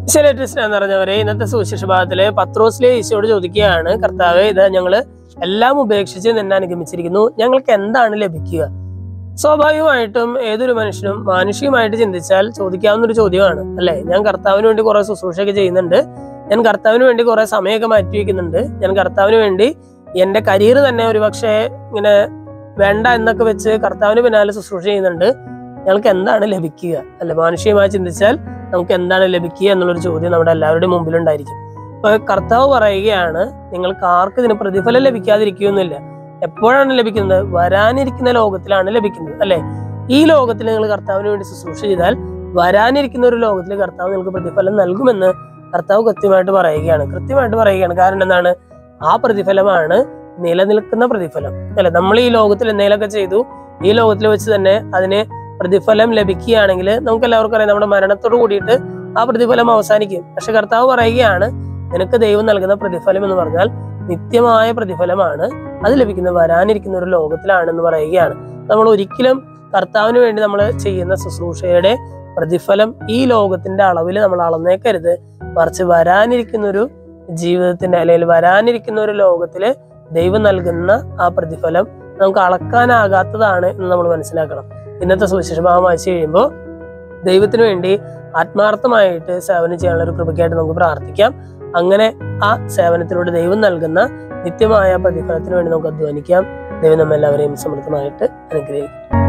ശരിയായിട്ട് എന്ന് പറഞ്ഞവരെ ഇന്നത്തെ സുവിശേഷ ഭാഗത്തില് പത്രോസിലെ ഈശോയോട് ചോദിക്കുകയാണ് കർത്താവെ ഇത് ഞങ്ങള് എല്ലാം ഉപേക്ഷിച്ച് നിന്നെ അനുഗമിച്ചിരിക്കുന്നു ഞങ്ങൾക്ക് എന്താണ് ലഭിക്കുക സ്വാഭാവികമായിട്ടും ഏതൊരു മനുഷ്യനും മാനുഷികമായിട്ട് ചിന്തിച്ചാൽ ചോദിക്കാവുന്ന ഒരു ചോദ്യമാണ് അല്ലെ ഞാൻ കർത്താവിന് വേണ്ടി കുറെ ശുശ്രൂഷയൊക്കെ ചെയ്യുന്നുണ്ട് ഞാൻ കർത്താവിന് വേണ്ടി കുറെ സമയമൊക്കെ മാറ്റി വെക്കുന്നുണ്ട് ഞാൻ കർത്താവിന് വേണ്ടി എന്റെ കരിയർ തന്നെ ഒരു പക്ഷേ ഇങ്ങനെ വേണ്ട എന്നൊക്കെ വെച്ച് കർത്താവിന് പിന്നാലെ ശുശ്രൂഷ ചെയ്യുന്നുണ്ട് ഞങ്ങൾക്ക് എന്താണ് ലഭിക്കുക അല്ലെ മാനുഷികമായി ചിന്തിച്ചാൽ നമുക്ക് എന്താണ് ലഭിക്കുക എന്നുള്ളൊരു ചോദ്യം നമ്മുടെ എല്ലാവരുടെയും മുമ്പിലുണ്ടായിരിക്കും അപ്പൊ കർത്താവ് പറയുകയാണ് നിങ്ങൾക്ക് ആർക്കും ഇതിന് പ്രതിഫലം ലഭിക്കാതിരിക്കുകയൊന്നുമില്ല എപ്പോഴാണ് ലഭിക്കുന്നത് വരാനിരിക്കുന്ന ലോകത്തിലാണ് ലഭിക്കുന്നത് അല്ലെ ഈ ലോകത്തിൽ നിങ്ങൾ കർത്താവിന് വേണ്ടി ശുശ്രൂഷ ചെയ്താൽ വരാനിരിക്കുന്ന ഒരു ലോകത്തിൽ കർത്താവ് നിങ്ങൾക്ക് പ്രതിഫലം നൽകുമെന്ന് കർത്താവ് കൃത്യമായിട്ട് പറയുകയാണ് കൃത്യമായിട്ട് പറയുകയാണ് കാരണം എന്താണ് ആ പ്രതിഫലമാണ് നിലനിൽക്കുന്ന പ്രതിഫലം അല്ലെ നമ്മൾ ഈ ലോകത്തിൽ എന്തെങ്കിലുമൊക്കെ ചെയ്തു ഈ ലോകത്തിൽ വെച്ച് തന്നെ അതിന് പ്രതിഫലം ലഭിക്കുകയാണെങ്കിൽ നമുക്ക് എല്ലാവർക്കും അറിയാം നമ്മുടെ മരണത്തോട് കൂടിയിട്ട് ആ പ്രതിഫലം അവസാനിക്കും പക്ഷെ കർത്താവ് പറയുകയാണ് നിനക്ക് ദൈവം നൽകുന്ന പ്രതിഫലം എന്ന് പറഞ്ഞാൽ നിത്യമായ പ്രതിഫലമാണ് അത് ലഭിക്കുന്ന വരാനിരിക്കുന്ന ഒരു ലോകത്തിലാണെന്ന് പറയുകയാണ് നമ്മൾ ഒരിക്കലും കർത്താവിന് വേണ്ടി നമ്മൾ ചെയ്യുന്ന ശുശ്രൂഷയുടെ പ്രതിഫലം ഈ ലോകത്തിന്റെ അളവിൽ നമ്മൾ അളന്നേക്കരുത് മറിച്ച് വരാനിരിക്കുന്ന ഒരു ജീവിതത്തിന്റെ അല്ലെങ്കിൽ വരാനിരിക്കുന്ന ഒരു ലോകത്തില് ദൈവം നൽകുന്ന ആ പ്രതിഫലം നമുക്ക് അളക്കാനാകാത്തതാണ് എന്ന് നമ്മൾ മനസ്സിലാക്കണം ഇന്നത്തെ സുവിശേഷ ഭാഗം വായിച്ചു കഴിയുമ്പോൾ ദൈവത്തിന് വേണ്ടി ആത്മാർത്ഥമായിട്ട് സേവനം ചെയ്യാനുള്ള ഒരു കൃപയ്ക്കായിട്ട് നമുക്ക് പ്രാർത്ഥിക്കാം അങ്ങനെ ആ സേവനത്തിലൂടെ ദൈവം നൽകുന്ന നിത്യമായ പ്രതിഫലത്തിന് വേണ്ടി നമുക്ക് അധ്വാനിക്കാം ദൈവം നമ്മെല്ലാവരെയും സമൃദ്ധമായിട്ട് അനുഗ്രഹിക്കും